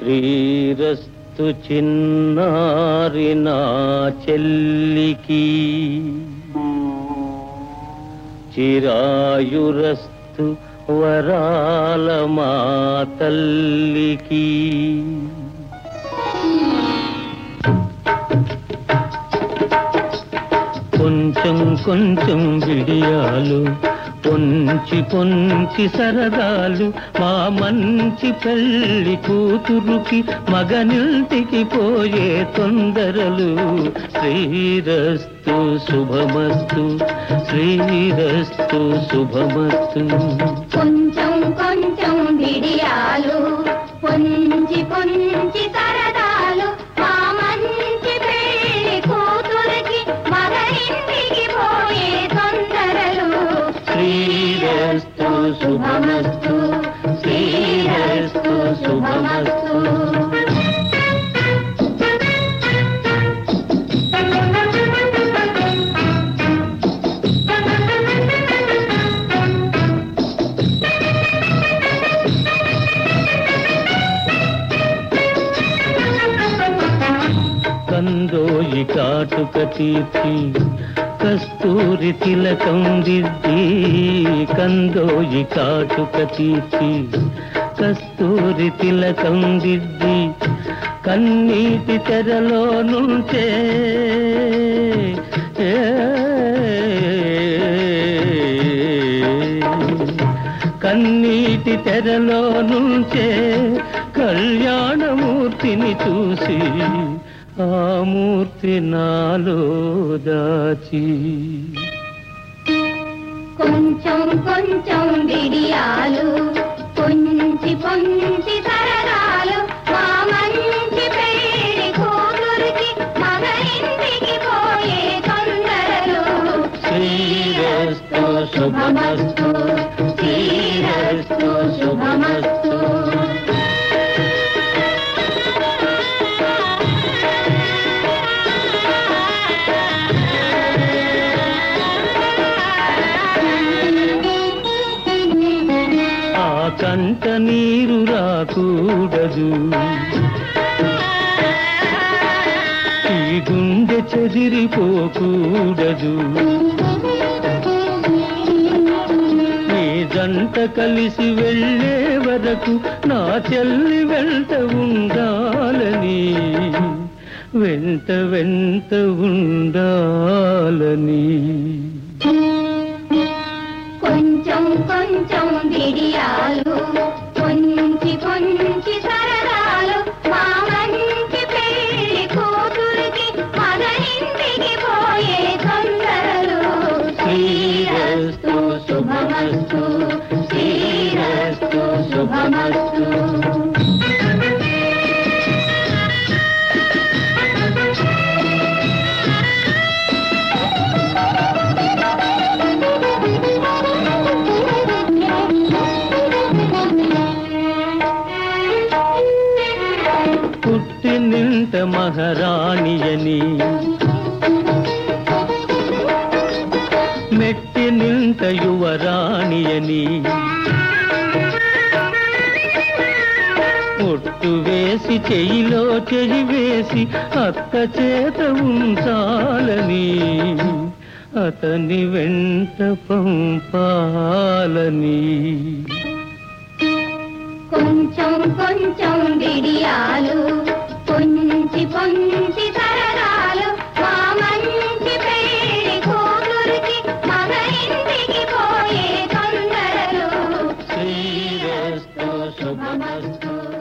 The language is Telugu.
శ్రీరస్తు చిన్నారి నా చెల్లికి చిరాయురస్తు వరాల మా తల్లికి కొంచెం కొంచెం విడియాలు పొంచి పొంచి సరదాలు మా మంచి పెళ్లి కూతురుకి మగనింటికి పోయే తొందరలు శ్రీరస్తు శుభమస్తు శ్రీరస్తు శుభమస్తు కొంచెం కొంచెం బిడియాలు పొంచి పొంచి సరదాలు మా మంచి పెళ్లి కూతురికి మగరింటికి పోయే తొందరలు శ్రీరస్తు శుభమస్తు శ్రీరస్తు శుభమస్తు కందోయి కాటుక తీర్చి కస్తూరి తిలకం దిద్ది కందోయి కాటుక తీర్చి కస్తూరి తిలకం దిద్ది కన్నీటి తెరలో నుంచే ఏ, కన్నీటి తెరలో నుంచే కళ్యాణమూర్తిని చూసి ఆ మూర్తి నాలో దాచి కొంచెం కొంచెం బిడియాలు పొంచి పొంచి సరదాలు మా మంచి పెళ్లి కూతురికి మగరింటికి పోయే తొందరలు శ్రీరస్తు శుభమస్తు శ్రీరస్తు శుభమస్తు ఆ కంట నీరు రాకూడదు ఈ గుండె చెదిరిపోకూడదు నీ జంట కలిసి వెళ్ళే వరకు నా చెల్లి వెంట ఉండాలని వెంట వెంట ఉండాలని కొంచెం కొంచెం బిడియాలు పొంచి పొంచి సరదాలు మా మంచి పెళ్లి కూతురికి మగరింటికి పోయే తొందరలు శ్రీరస్తు శుభమస్తు శ్రీరస్తు శుభమస్తు పుట్టినింట మహారాణియని మెట్టినింట యువరాణియని ఒట్టు వేసి చెయ్యిలో చెయ్యి వేసి అత్త చేత ఉంచాలని అతని వెంట పంపాలని కొంచెం కొంచెం బిడియాలు పొంచి పొంచి సరదాలు మా మంచి పెళ్లి కూతురికి మగరింటికి పోయే తొందరలు శ్రీరస్తు శుభమస్తు